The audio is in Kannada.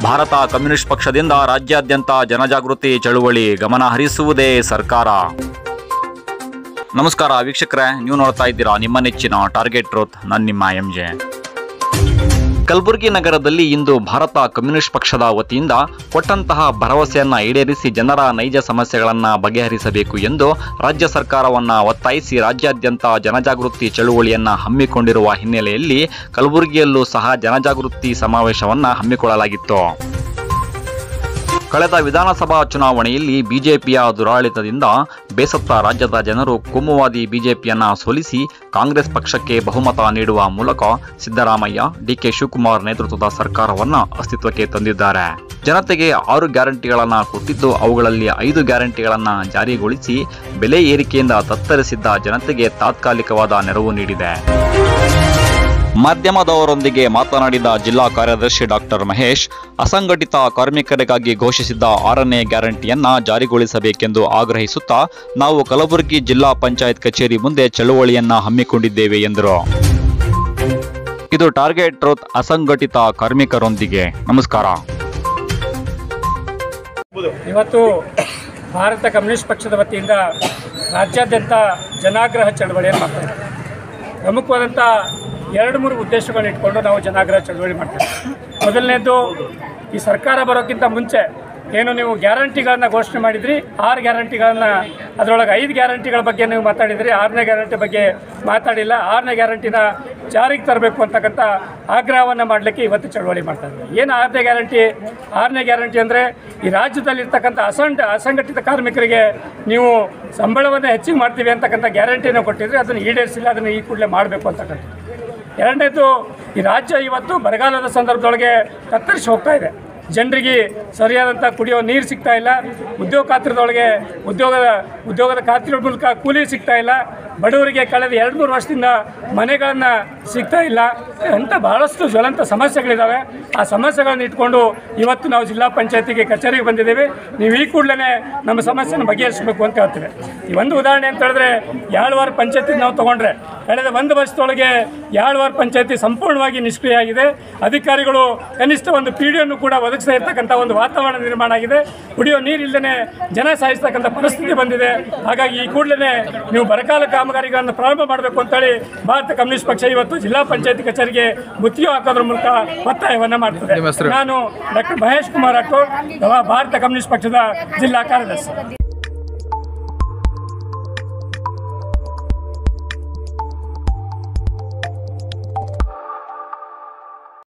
ಭಾರತ ಕಮ್ಯುನಿಸ್ಟ್ ಪಕ್ಷದಿಂದ ರಾಜ್ಯಾದ್ಯಂತ ಜನಜಾಗೃತಿ ಚಳುವಳಿ ಗಮನ ಹರಿಸುವುದೇ ಸರ್ಕಾರ ನಮಸ್ಕಾರ ವೀಕ್ಷಕರೇ ನೀವು ನೋಡ್ತಾ ಇದ್ದೀರಾ ನಿಮ್ಮ ನೆಚ್ಚಿನ ಟಾರ್ಗೆಟ್ ಟ್ರೂತ್ ನನ್ನ ನಿಮ್ಮ ಎಂ ಜೆ ಕಲಬುರಗಿ ನಗರದಲ್ಲಿ ಇಂದು ಭಾರತ ಕಮ್ಯುನಿಸ್ಟ್ ಪಕ್ಷದ ವತಿಯಿಂದ ಕೊಟ್ಟಂತಹ ಭರವಸೆಯನ್ನ ಈಡೇರಿಸಿ ಜನರ ನೈಜ ಸಮಸ್ಯೆಗಳನ್ನ ಬಗೆಹರಿಸಬೇಕು ಎಂದು ರಾಜ್ಯ ಸರ್ಕಾರವನ್ನ ಒತ್ತಾಯಿಸಿ ರಾಜ್ಯಾದ್ಯಂತ ಜನಜಾಗೃತಿ ಚಳುವಳಿಯನ್ನ ಹಮ್ಮಿಕೊಂಡಿರುವ ಹಿನ್ನೆಲೆಯಲ್ಲಿ ಕಲಬುರಗಿಯಲ್ಲೂ ಸಹ ಜನಜಾಗೃತಿ ಸಮಾವೇಶವನ್ನ ಹಮ್ಮಿಕೊಳ್ಳಲಾಗಿತ್ತು ಕಳೆದ ವಿಧಾನಸಭಾ ಚುನಾವಣೆಯಲ್ಲಿ ಬಿಜೆಪಿಯ ದುರಾಡಳಿತದಿಂದ ಬೇಸತ್ತ ರಾಜ್ಯದ ಜನರು ಕೋಮುವಾದಿ ಬಿಜೆಪಿಯನ್ನ ಸೋಲಿಸಿ ಕಾಂಗ್ರೆಸ್ ಪಕ್ಷಕ್ಕೆ ಬಹುಮತ ನೀಡುವ ಮೂಲಕ ಸಿದ್ದರಾಮಯ್ಯ ಡಿಕೆ ಶಿವಕುಮಾರ್ ನೇತೃತ್ವದ ಸರ್ಕಾರವನ್ನ ಅಸ್ತಿತ್ವಕ್ಕೆ ತಂದಿದ್ದಾರೆ ಜನತೆಗೆ ಆರು ಗ್ಯಾರಂಟಿಗಳನ್ನ ಕೊಟ್ಟಿದ್ದು ಅವುಗಳಲ್ಲಿ ಐದು ಗ್ಯಾರಂಟಿಗಳನ್ನ ಜಾರಿಗೊಳಿಸಿ ಬೆಲೆ ಏರಿಕೆಯಿಂದ ತತ್ತರಿಸಿದ್ದ ಜನತೆಗೆ ತಾತ್ಕಾಲಿಕವಾದ ನೆರವು ನೀಡಿದೆ ಮಾಧ್ಯಮದವರೊಂದಿಗೆ ಮಾತನಾಡಿದ ಜಿಲ್ಲಾ ಕಾರ್ಯದರ್ಶಿ ಡಾಕ್ಟರ್ ಮಹೇಶ್ ಅಸಂಘಟಿತ ಕಾರ್ಮಿಕರಿಗಾಗಿ ಘೋಷಿಸಿದ್ದ ಆರನೇ ಗ್ಯಾರಂಟಿಯನ್ನ ಜಾರಿಗೊಳಿಸಬೇಕೆಂದು ಆಗ್ರಹಿಸುತ್ತಾ ನಾವು ಕಲಬುರಗಿ ಜಿಲ್ಲಾ ಪಂಚಾಯತ್ ಕಚೇರಿ ಮುಂದೆ ಚಳುವಳಿಯನ್ನ ಹಮ್ಮಿಕೊಂಡಿದ್ದೇವೆ ಎಂದರು ಇದು ಟಾರ್ಗೆಟ್ ಟ್ರೂತ್ ಅಸಂಘಟಿತ ಕಾರ್ಮಿಕರೊಂದಿಗೆ ನಮಸ್ಕಾರ ಇವತ್ತು ಭಾರತ ಕಮ್ಯುನಿಸ್ಟ್ ಪಕ್ಷದ ವತಿಯಿಂದ ರಾಜ್ಯಾದ್ಯಂತ ಜನಾಗ್ರಹ ಚಳವಳಿಯನ್ನು ಮಾಡ್ತಾ ಇದ್ದೀವಿ ಪ್ರಮುಖವಾದಂಥ ಎರಡು ಮೂರು ಉದ್ದೇಶಗಳನ್ನ ಇಟ್ಕೊಂಡು ನಾವು ಜನಾಗ್ರಹ ಚಳವಳಿ ಮಾಡ್ತೇವೆ ಮೊದಲನೇದು ಈ ಸರ್ಕಾರ ಬರೋಕ್ಕಿಂತ ಮುಂಚೆ ಏನು ನೀವು ಗ್ಯಾರಂಟಿಗಳನ್ನ ಘೋಷಣೆ ಮಾಡಿದ್ರಿ ಆರು ಗ್ಯಾರಂಟಿಗಳನ್ನ ಅದರೊಳಗೆ ಐದು ಗ್ಯಾರಂಟಿಗಳ ಬಗ್ಗೆ ನೀವು ಮಾತಾಡಿದ್ರಿ ಆರನೇ ಗ್ಯಾರಂಟಿ ಬಗ್ಗೆ ಮಾತಾಡಿಲ್ಲ ಆರನೇ ಗ್ಯಾರಂಟಿನ ಜಾರಿಗೆ ತರಬೇಕು ಅಂತಕ್ಕಂಥ ಆಗ್ರಹವನ್ನು ಮಾಡಲಿಕ್ಕೆ ಇವತ್ತು ಚಳವಳಿ ಮಾಡ್ತಾ ಇದ್ದೀವಿ ಏನು ಆರನೇ ಗ್ಯಾರಂಟಿ ಆರನೇ ಗ್ಯಾರಂಟಿ ಅಂದರೆ ಈ ರಾಜ್ಯದಲ್ಲಿರ್ತಕ್ಕಂಥ ಅಸಂಘ ಅಸಂಘಟಿತ ಕಾರ್ಮಿಕರಿಗೆ ನೀವು ಸಂಬಳವನ್ನು ಹೆಚ್ಚಿಗೆ ಮಾಡ್ತೀವಿ ಅಂತಕ್ಕಂಥ ಗ್ಯಾರಂಟಿನ ಕೊಟ್ಟಿದ್ರೆ ಅದನ್ನು ಈಡೇರಿಸಿಲ್ಲ ಅದನ್ನು ಈ ಕೂಡಲೇ ಮಾಡಬೇಕು ಅಂತಕ್ಕಂಥದ್ದು ಎರಡನೇದು ಈ ರಾಜ್ಯ ಇವತ್ತು ಬರಗಾಲದ ಸಂದರ್ಭದೊಳಗೆ ಕತ್ತರಿಸಿ ಹೋಗ್ತಾ ಇದೆ ಜನರಿಗೆ ಸರಿಯಾದಂಥ ಕುಡಿಯೋ ನೀರು ಸಿಗ್ತಾ ಇಲ್ಲ ಉದ್ಯೋಗ ಖಾತ್ರಿದೊಳಗೆ ಉದ್ಯೋಗದ ಉದ್ಯೋಗದ ಖಾತ್ರಿ ಮೂಲಕ ಕೂಲಿ ಸಿಗ್ತಾ ಇಲ್ಲ ಬಡವರಿಗೆ ಕಳೆದ ಎರಡು ಮೂರು ವರ್ಷದಿಂದ ಮನೆಗಳನ್ನು ಸಿಗ್ತಾ ಇಲ್ಲ ಅಂಥ ಬಹಳಷ್ಟು ಜ್ವಲಂತ ಸಮಸ್ಯೆಗಳಿದ್ದಾವೆ ಆ ಸಮಸ್ಯೆಗಳನ್ನು ಇಟ್ಕೊಂಡು ಇವತ್ತು ನಾವು ಜಿಲ್ಲಾ ಪಂಚಾಯತಿಗೆ ಕಚೇರಿಗೆ ಬಂದಿದ್ದೀವಿ ನೀವು ಈ ಕೂಡಲೇ ನಮ್ಮ ಸಮಸ್ಯೆನ ಬಗೆಹರಿಸಬೇಕು ಅಂತ ಹೇಳ್ತೀವಿ ಈ ಒಂದು ಉದಾಹರಣೆ ಅಂತ ಹೇಳಿದ್ರೆ ಯಾಳ್ವಾರ ಪಂಚಾಯತಿ ನಾವು ತೊಗೊಂಡ್ರೆ ಕಳೆದ ಒಂದು ವರ್ಷದೊಳಗೆ ಯಾಳ್ವಾರ ಪಂಚಾಯತಿ ಸಂಪೂರ್ಣವಾಗಿ ನಿಷ್ಕ್ರಿಯ ಆಗಿದೆ ಅಧಿಕಾರಿಗಳು ಕನಿಷ್ಠ ಒಂದು ಪಿ ಡಿಯನ್ನು ಕೂಡ ಒದಗಿಸ್ತಾ ಇರ್ತಕ್ಕಂಥ ಒಂದು ವಾತಾವರಣ ನಿರ್ಮಾಣ ಆಗಿದೆ ಕುಡಿಯೋ ನೀರಿಲ್ಲದೆ ಜನ ಸಾಯಿಸ್ತಕ್ಕಂಥ ಪರಿಸ್ಥಿತಿ ಬಂದಿದೆ ಹಾಗಾಗಿ ಈ ಕೂಡಲೇ ನೀವು ಬರಗಾಲ ಕಾಮಗಾರಿಗಳನ್ನು ಪ್ರಾರಂಭ ಮಾಡಬೇಕು ಅಂತೇಳಿ ಭಾರತ ಕಮ್ಯುನಿಸ್ಟ್ ಪಕ್ಷ ಇವತ್ತು ಜಿಲ್ಲಾ ಪಂಚಾಯತಿ ಕಚೇರಿಗೆ ಮುತ್ತಿಗೆ ಹಾಕೋದ್ರ ಮೂಲಕ ಒತ್ತಾಯವನ್ನು ಮಾಡ್ತದೆ ನಾನು ಡಾಕ್ಟರ್ ಮಹೇಶ್ ಕುಮಾರ್ ರಾಠೋಡ್ ಭಾರತ ಕಮ್ಯುನಿಸ್ಟ್ ಪಕ್ಷದ ಜಿಲ್ಲಾ ಕಾರ್ಯದರ್ಶಿ